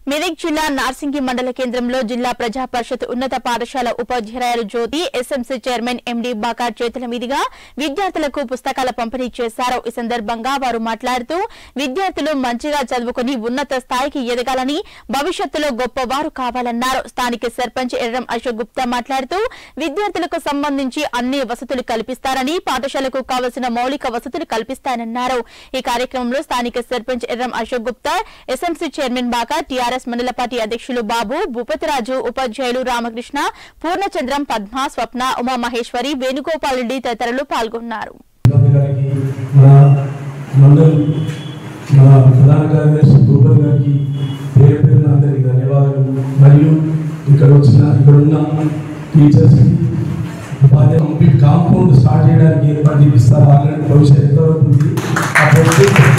మెదక్ జిల్లా నార్సింగి మండల కేంద్రంలో జిల్లా ప్రజా పరిషత్ ఉన్నత పాఠశాల ఉపాధ్యాయులు జ్యోతి ఎస్ఎంసీ చైర్మన్ ఎండి బాకార్ చేతుల మీదుగా విద్యార్థులకు పుస్తకాల పంపిణీ చేశారు ఈ సందర్భంగా వారు మాట్లాడుతూ విద్యార్థులు మంచిగా చదువుకుని ఉన్నత స్థాయికి ఎదగాలని భవిష్యత్తులో గొప్పవారు కావాలన్నారు స్థానిక సర్పంచ్ ఎర్రం అశోక్ గుప్తా మాట్లాడుతూ విద్యార్థులకు సంబంధించి అన్ని వసతులు కల్పిస్తారని పాఠశాలకు కావలసిన మౌలిక వసతులు కల్పిస్తానన్నారు ఈ కార్యక్రమంలో స్థానిక sarpanch Erram Ashok Gupta SMC chairman Baka TRS మండల పార్టీ అధ్యక్షులు బాబు భూపతిరాజు ఉపాధ్యాయులు రామకృష్ణ పూర్ణచంద్రం పద్మ స్వప్న ఉమామహేశ్వరి వేణుగోపాల్ రెడ్డి తదితరులు పాల్గొన్నారు భూపతి గారికి మన మండల్ మన ప్రధాన కార్యదర్శి భూపతి గారికి పేరు పేరున అందరికి ధన్యవాదాలు మరియు ఇక్కడ వచ్చిన ఇక్కడ ఉన్న టీచర్స్కి ఉపాధ్యాయ కంప్లీట్ కాంపౌండ్ స్టార్ట్ చేయడానికి ఏర్పాటు చేపిస్తారు ఆల్రెడీ భవిష్యత్ ఎంతవరకు ఉంది ఆ భవిష్యత్తు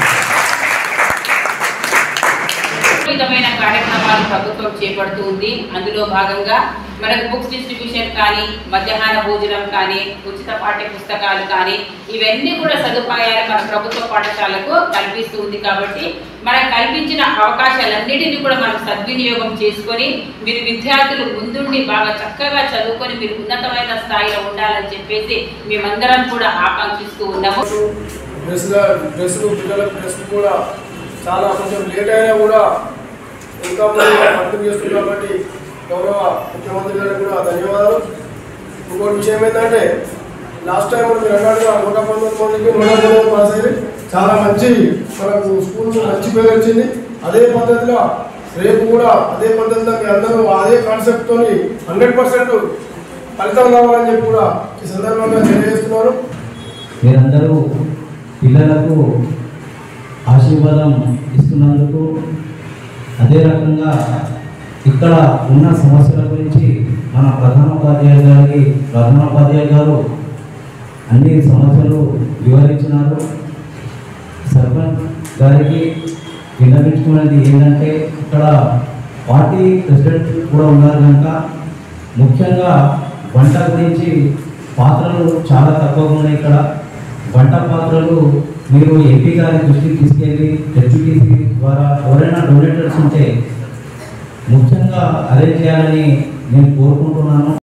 విధమైన కార్యక్రమాలు ప్రభుత్వం చేపడుతూ ఉంది అందులో భాగంగా మనకు బుక్స్ డిస్ట్రిబ్యూషన్ కానీ మధ్యాహ్న భోజనం కానీ ఉచిత పాఠ్య పుస్తకాలు కానీ ఇవన్నీ కూడా సదుపాయాలు మన ప్రభుత్వ పాఠశాలకు కల్పిస్తూ ఉంది కాబట్టి మనకు కల్పించిన అవకాశాలన్నిటిని కూడా మనం సద్వినియోగం చేసుకొని మీరు విద్యార్థులు ముందుండి బాగా చక్కగా చదువుకొని మీరు ఉన్నతమైన స్థాయిలో ఉండాలని చెప్పేసి మేమందరం కూడా ఆకాంక్షిస్తూ ఉన్నాము డ్రెస్ల డ్రెస్సులు పిల్లల డ్రెస్సులు కూడా చాలా కొంచెం లేట్ అయినా కూడా ఇంకా అర్థం చేస్తుంది కాబట్టి గౌరవ ముఖ్యమంత్రి గారికి కూడా ధన్యవాదాలు ఇంకోటి విషయం ఏంటంటే లాస్ట్ టైం మీరు అన్నట్టుగా నూట పంతొమ్మిది మందికి నూట పంతొమ్మిది పాస్ అయ్యి చాలా మంచి మనకు స్కూల్ మంచి పేరు వచ్చింది అదే పద్ధతిలో రేపు కూడా అదే పద్ధతిలో మీ అందరూ అదే కాన్సెప్ట్తో హండ్రెడ్ పర్సెంట్ ఫలితం రావాలని చెప్పి కూడా ఈ సందర్భంగా తెలియజేస్తున్నాను మీరందరూ పిల్లలకు ఆశీర్వాదం ఇస్తున్నందుకు అదే రకంగా ఇక్కడ ఉన్న సమస్యల గురించి మన ప్రధానోపాధ్యాయులు గారికి ప్రధానోపాధ్యాయులు గారు అన్ని సమస్యలు వివరించినారు సర్పంచ్ గారికి విన్నపించుకున్నది ఏంటంటే ఇక్కడ పార్టీ ప్రెసిడెంట్ కూడా ఉన్నారు కనుక ముఖ్యంగా వంట గురించి పాత్రలు చాలా తక్కువగా ఉన్నాయి ఇక్కడ వంట పాత్రలు మీరు ఎంపీ గారి దృష్టికి తీసుకెళ్ళి హెచ్పిసి ద్వారా ఎవరైనా డొనేటర్స్ ఉంటే ముఖ్యంగా అరేంజ్ చేయాలని నేను కోరుకుంటున్నాను